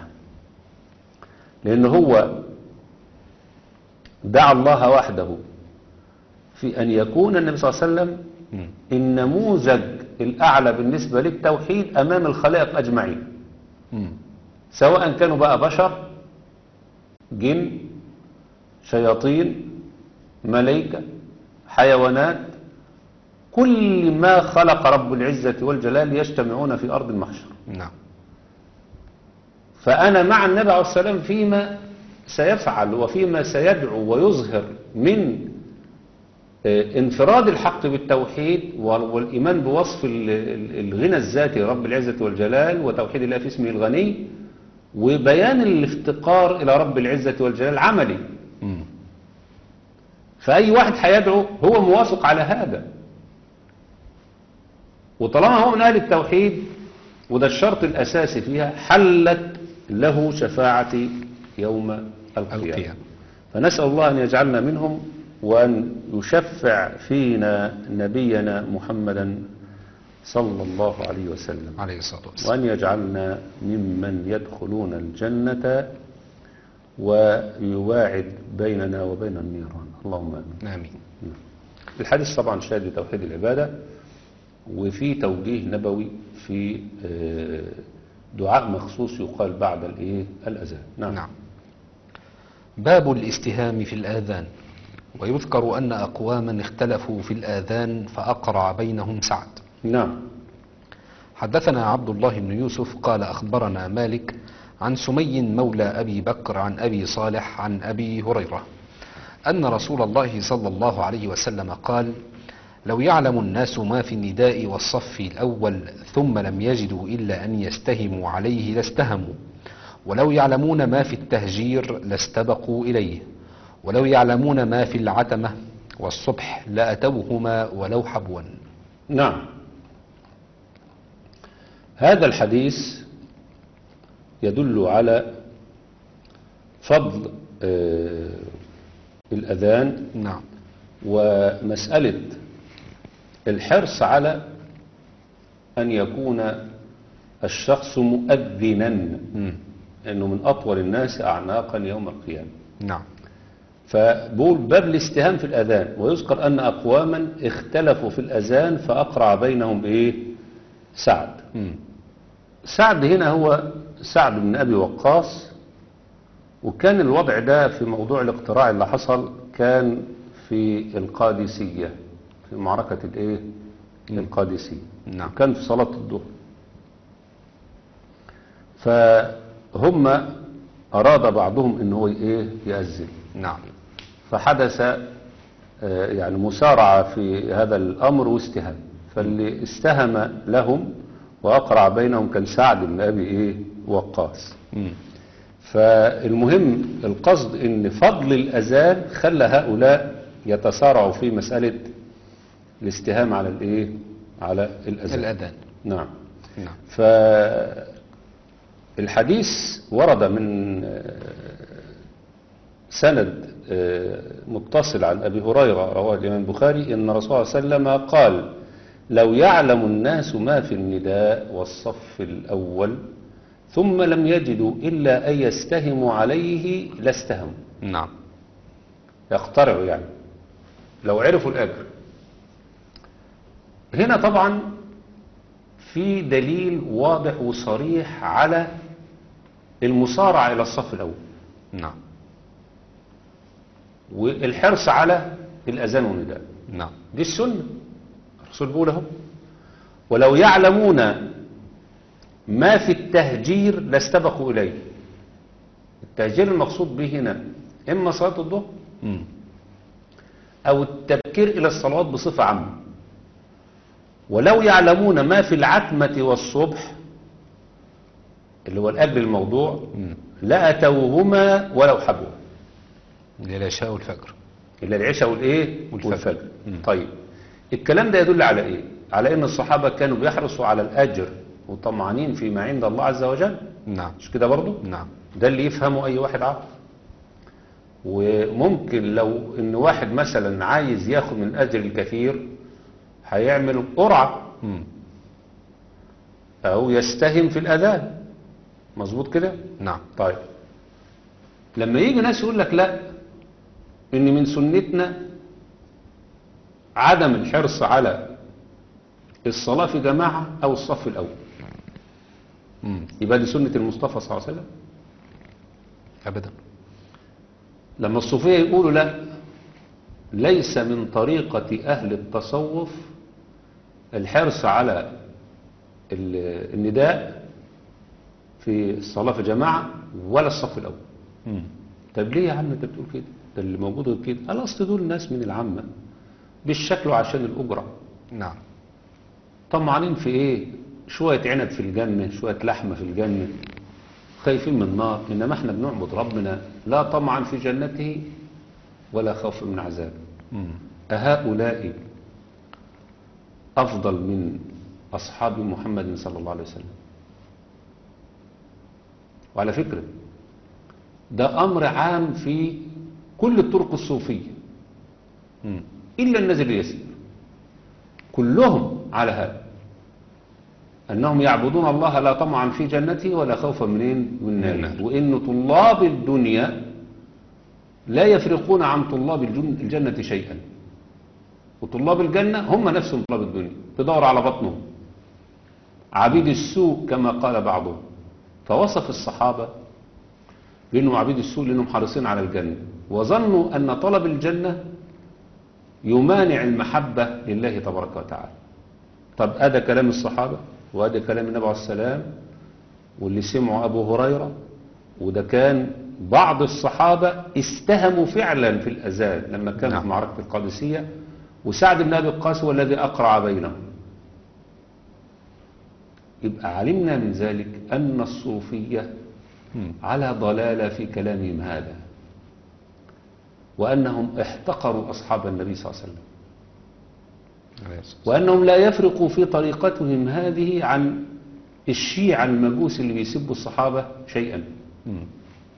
لأن هو دعا الله وحده في أن يكون النبي صلى الله عليه وسلم مم. النموذج الأعلى بالنسبة للتوحيد أمام الخلائق أجمعين مم. سواء كانوا بقى بشر جن شياطين ملائكة حيوانات كل ما خلق رب العزة والجلال يجتمعون في أرض المحشر نعم فأنا مع النبي عليه الصلاة والسلام فيما سيفعل وفيما سيدعو ويظهر من آه، انفراد الحق بالتوحيد وال- والإيمان بوصف ال- ال- الغنى الذاتي لرب العزة والجلال وتوحيد الله في اسمه الغني وبيان الافتقار إلى رب العزة والجلال عملي مم. فأي واحد هيدعو هو موافق على هذا وطالما هو من أهل التوحيد وده الشرط الأساسي فيها حلت له شفاعتي يوم القيامة القيامة فنسأل الله أن يجعلنا منهم وأن يشفع فينا نبينا محمدا صلى الله عليه وسلم عليه الصلاة والسلام وأن يجعلنا ممن يدخلون الجنة ويواعد بيننا وبين النيران اللهم آمين آمين الحديث طبعا شاهد لتوحيد العبادة وفي توجيه نبوي في آه، دعاء مخصوص يقال بعد الايه الأذان نعم, نعم باب الاستهام في الآذان ويذكر أن أقواما اختلفوا في الآذان فأقرع بينهم سعد نعم. حدثنا عبد الله بن يوسف قال أخبرنا مالك عن سمي مولى أبي بكر عن أبي صالح عن أبي هريرة أن رسول الله صلى الله عليه وسلم قال لو يعلم الناس ما في النداء والصف الأول ثم لم يجدوا إلا أن يستهموا عليه لاستهموا ولو يعلمون ما في التهجير لاستبقوا إليه ولو يعلمون ما في العتمة والصبح لأتوهما ولو حبوا نعم هذا الحديث يدل على فضل آه، الأذان نعم ومسألة الحرص على أن يكون الشخص مؤذنا مم. أنه من أطول الناس أعناقا يوم القيامة نعم فبقول باب الاستهام في الأذان ويذكر أن أقواما اختلفوا في الأذان فأقرع بينهم بإيه سعد مم. سعد هنا هو سعد بن أبي وقاص وكان الوضع ده في موضوع الاقتراع اللي حصل كان في القادسية في معركة الايه القادسية نعم. كان في صلاة الظهر فهم أراد بعضهم ان هو ايه يأذن نعم فحدث آه، يعني مسارعة في هذا الأمر واستهام فاللي استهم لهم وأقرع بينهم كان سعد بن أبي إيه وقاص مم. فالمهم القصد ان فضل الأذان خلى هؤلاء يتسارعوا في مسألة الاستهام على الإيه على الأذان الأذان نعم نعم فالحديث ورد من آه، سند آه، متصل عن أبي هريرة رواه الإمام البخاري إن رسول الله صلى الله عليه وسلم قال لو يعلم الناس ما في النداء والصف الأول ثم لم يجدوا إلا أن يستهموا عليه لاستهموا نعم يقترعوا يعني لو عرفوا الأجر هنا طبعا في دليل واضح وصريح على المصارعة إلى الصف الأول نعم والحرص على الأذان والنداء نعم دي السنة الرسول بيقول اهو ولو يعلمون ما في التهجير لاستبقوا إليه التهجير المقصود به هنا إما صلاة الظهر مم. أو التبكير إلى الصلوات بصفة عامة ولو يعلمون ما في العتمة والصبح اللي هو الأجل الموضوع مم. لأتوهما ولو حبوا للعشاء والفجر إلا العشاء والإيه والفجر. والفجر مم. طيب الكلام ده يدل على إيه على إن الصحابة كانوا بيحرصوا على الأجر وطمعانين فيما عند الله عز وجل نعم مش كده برضو نعم ده اللي يفهمه أي واحد عاقل وممكن لو إن واحد مثلا عايز ياخد من الأجر الكثير هيعمل قرعة مم. أو يستهم في الأذان مظبوط كده نعم طيب لما يجي ناس يقول لك لا ان من سنتنا عدم الحرص على الصلاة في جماعة أو الصف الأول مم. يبقى دي سنة المصطفى صلى الله عليه وسلم أبدا لما الصوفية يقولوا لا ليس من طريقة أهل التصوف الحرص على ال- النداء في الصلاة في جماعة ولا الصف الأول مم. طب ليه يا عم انت بتقول كده ده اللي موجود كده قال اصل دول ناس من العامة بالشكل عشان الأجرة نعم طمعانين في ايه شوية عنب في الجنة شوية لحمة في الجنة خايفين من النار إنما احنا بنعبد ربنا لا طمعا في جنته ولا خوف من عذابه مم. أهؤلاء أفضل من أصحاب محمد صلى الله عليه وسلم وعلى فكرة ده أمر عام في كل الطرق الصوفية مم. إلا النزل اليسير كلهم على هذا أنهم يعبدون الله لا طمعا في جنته ولا خوفا منين من ناره النار. وإن طلاب الدنيا لا يفرقون عن طلاب الجن- الجنة شيئا وطلاب الجنة هم نفسهم طلاب الدنيا تدور على بطنهم عبيد السوء كما قال بعضهم فوصف الصحابة بأنهم عبيد السوء لأنهم حريصين على الجنة وظنوا أن طلب الجنة يمانع المحبة لله تبارك وتعالى طب أدى كلام الصحابة وأدى كلام النبي عليه السلام واللي سمعوا أبو هريرة وده كان بعض الصحابة استهموا فعلا في الأذان لما كان نعم. في معركة القادسية وسعد بن أبي وقاص هو الذي أقرع بينهم يبقى علمنا من ذلك أن الصوفية مم. على ضلالة في كلامهم هذا وأنهم احتقروا أصحاب النبي صلى الله عليه وسلم عليه الصلاة والسلام. وأنهم لا يفرقوا في طريقتهم هذه عن الشيعة المجوس اللي بيسبوا الصحابة شيئا مم.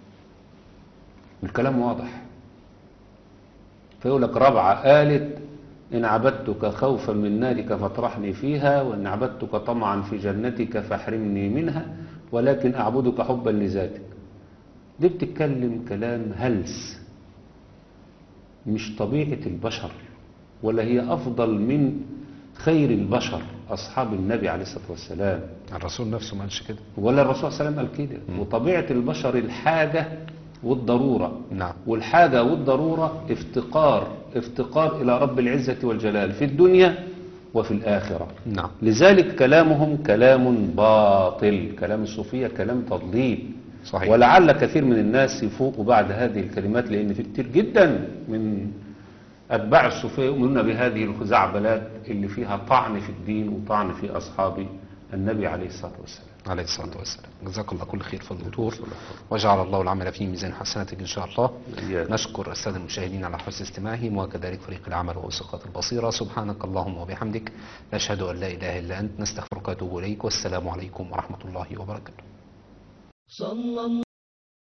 الكلام واضح فيقول لك ربعة قالت إن عبدتك خوفا من نارك فاطرحني فيها وإن عبدتك طمعا في جنتك فاحرمني منها ولكن أعبدك حبا لذاتك دي بتتكلم كلام هلس مش طبيعة البشر ولا هي أفضل من خير البشر أصحاب النبي عليه الصلاة والسلام الرسول نفسه ما قالش كده ولا الرسول صلى الله عليه وسلم قال كده وطبيعة البشر الحاجة والضرورة نعم والحاجة والضرورة افتقار افتقار إلى رب العزة والجلال في الدنيا وفي الآخرة نعم لذلك كلامهم كلام باطل كلام الصوفية كلام تضليل صحيح. ولعل كثير من الناس يفوقوا بعد هذه الكلمات لأن في كتير جدا من أتباع الصوفية يؤمنون بهذه الخزعبلات اللي فيها طعن في الدين وطعن في أصحاب النبي عليه الصلاة والسلام عليه الصلاة والسلام جزاك الله كل خير فضل الدكتور وجعل الله العمل في ميزان حسناتك إن شاء الله إياك. نشكر السادة المشاهدين على حسن استماعهم وكذلك فريق العمل وأسقاط البصيرة سبحانك اللهم وبحمدك نشهد أن لا إله إلا أنت نستغفرك ونتوب إليك والسلام عليكم ورحمة الله وبركاته صلى الله